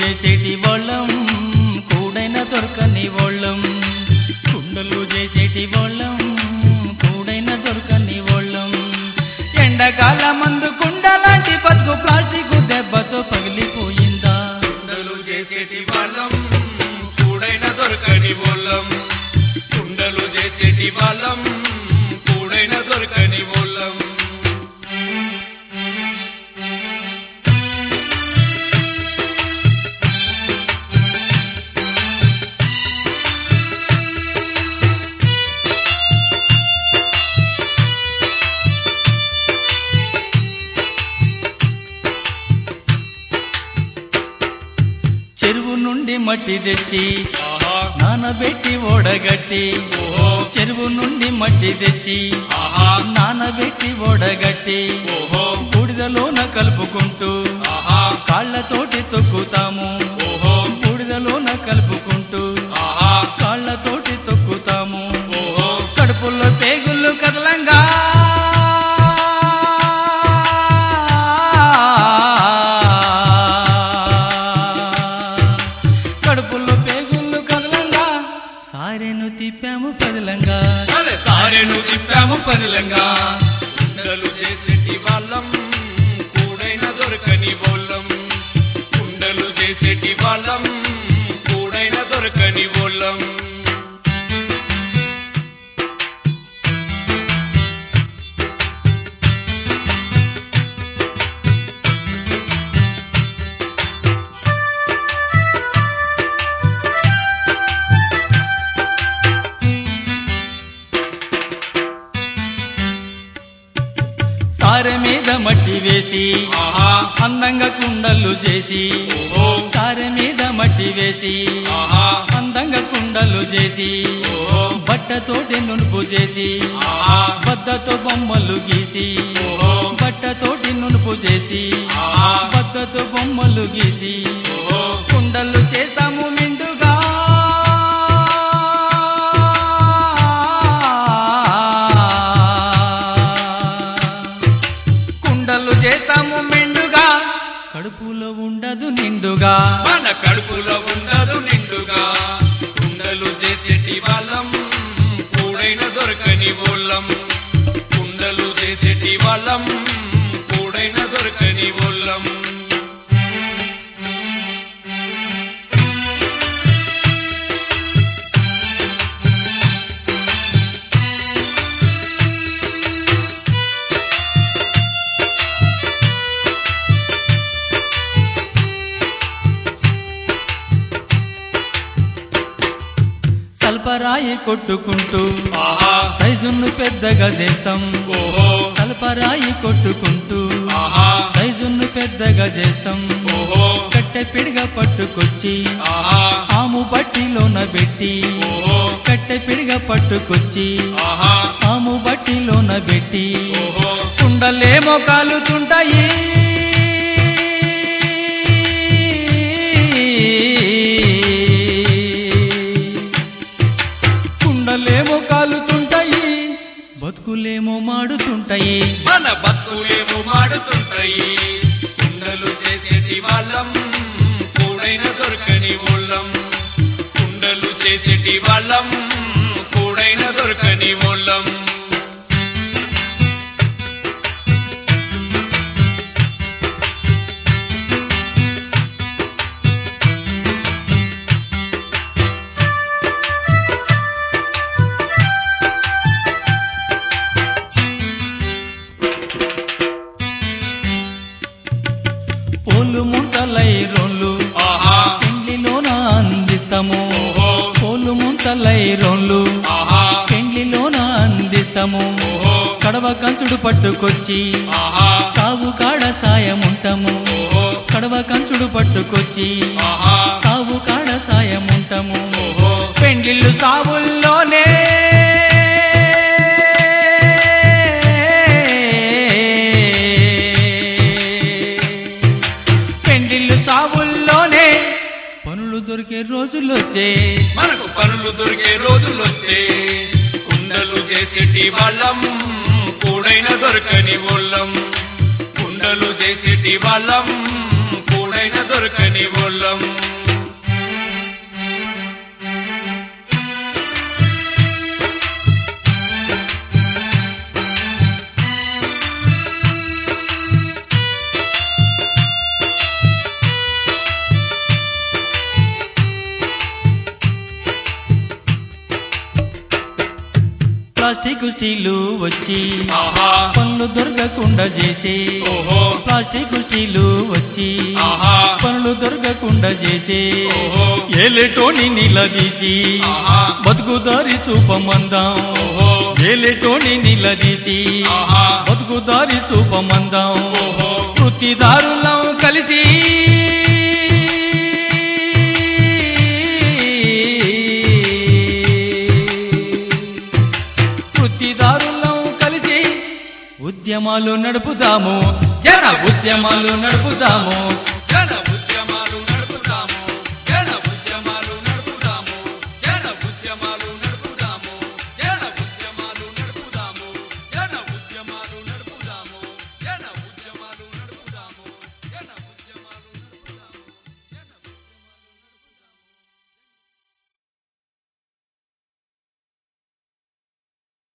చేసేటి వాళ్ళం కూడైన దొరకని వాళ్ళం కుండలు చేసేటి వాళ్ళం కూడైన దొరకని వాళ్ళం ఎండకాలం మందు కుండలాంటి బతుకు ప్లాస్టిక్ దెబ్బతో పగిలిపోయిందా కుండలు చేసేటి వాళ్ళం కూడైన దొరకని వాళ్ళం కుండలు చేసేటి వాళ్ళం కూడైన దొరకని వాళ్ళం చెరువు నుండి మట్టి తెచ్చి ఆహా నానబెట్టి ఓడగట్టి ఓహో చెరువు నుండి మట్టి తెచ్చి ఆహా నానబెట్టి ఓడగట్టి ఓహో బూడిదలోన కలుపుకుంటూ ఆహా కాళ్ళతోటి తొక్కుతాము ఓహో బూడిదలోన కలుపుకుంటూ ఆహా కాళ్ళతోటి తొక్కుతాము ఓహో కడుపుల్లో పేగుళ్ళు కదలంగా కడుపుల్లో పేగుళ్ళు కదలంగా సారెను తిప్పాము పదిలంగా అరే సారెను తిప్పాము పదిలంగా కుండలు చేసేటి వాళ్ళం కూడైన దొరకని వాళ్ళం కుండలు చేసేటి వాళ్ళం కూడైన దొరకని వాళ్ళం సారె మీద మట్టి వేసి ఆహా అందంగా కుండలు చేసి ఓహో సారె మీద మట్టి వేసి ఆహా అందంగా కుండలు చేసి ఓహో బట్టతోటి నునుపు చేసి ఆహా బద్దతో బొమ్మలు గీసి ఓహో బట్టతోటి నునుపు చేసి ఆహా బద్దతో బొమ్మలు గీసి ఓహో కుండలు చేస్తాము మిండుగా కుండలు చేస్తాము మిండుగా కడుపులో ఉండదు నిండుగా మన కడుపులో ఉండదు నిండుగా కుండలు చేసేటి వాళ్ళం కూడైన దొరకని వాళ్ళం కుండలు చేసేటి వాళ్ళం కూడైన దొరకని వాళ్ళం సల్పరాయి కొట్టుకుంటూ ఆహా సైజును పెద్దగా చేస్తాం ఓహో సల్పరాయి కొట్టుకుంటూ ఆహా సైజును పెద్దగా చేస్తాం ఓహో కట్టె పిడిగా పట్టుకొచ్చి ఆహా ఆము బట్టిలోన పెట్టి ఓహో కట్టె పిడిగా పట్టుకొచ్చి ఆహా ఆము బట్టిలోన పెట్టి ఓహో కుండలేమో కాలుతుంటాయి కుండలేమో కాలుతుంటాయి బతుకులేమో మాడుతుంటాయి మన బతుకులేమో మాడుతుంటాయి కుండలు చేసేటి వాళ్ళం కూడైన దొరకని వాళ్ళం కుండలు చేసేటి వాళ్ళం కూడైన దొరకని వాళ్ళం పోలు ముంతలై రోళ్ళు ఆహా పెండ్లిలోన అందిస్తాము ఓహో పోలు ముంతలై రోళ్ళు ఆహా పెండ్లిలోన అందిస్తాము ఓహో కడవ కంచుడు పట్టుకొచ్చి ఆహా సాగు కాడ సాయం ఉంటాము ఓహో కడవ కంచుడు పట్టుకొచ్చి ఆహా సాగు కాడ సాయం ఉంటాము ఓహో పెండ్లిళ్ళు సావుల్లోనే పెండ్లిళ్ళు సావుల్లోనే పనులు దొరికే రోజులొచ్చే మనకు పనులు దొరికే రోజులొచ్చే కుండలు చేసేటి వాళ్ళం కూడైన దొరకని వాళ్ళం కుండలు చేసేటి వాళ్ళం కూడైన దొరకని వాళ్ళం ప్లాస్టిక్ స్టీలు వచ్చి ఆహా పనులు దొరకకుండా చేసే ఓహో ప్లాస్టిక్ స్టీలు వచ్చి ఆహా పనులు దొరకకుండా చేసే ఓహో ఏలేటోని నిలదీసి ఆహా బతుకుదారి చూపమందాం ఓహో ఏలేటోని నిలదీసి ఆహా బతుకుదారి చూపమందాం ఓహో వృత్తిదారులం కలిసి వృత్తిదారులం కలిసి ఉద్యమాలు నడుపుదాము జన ఉద్యమాలు నడుపుదాము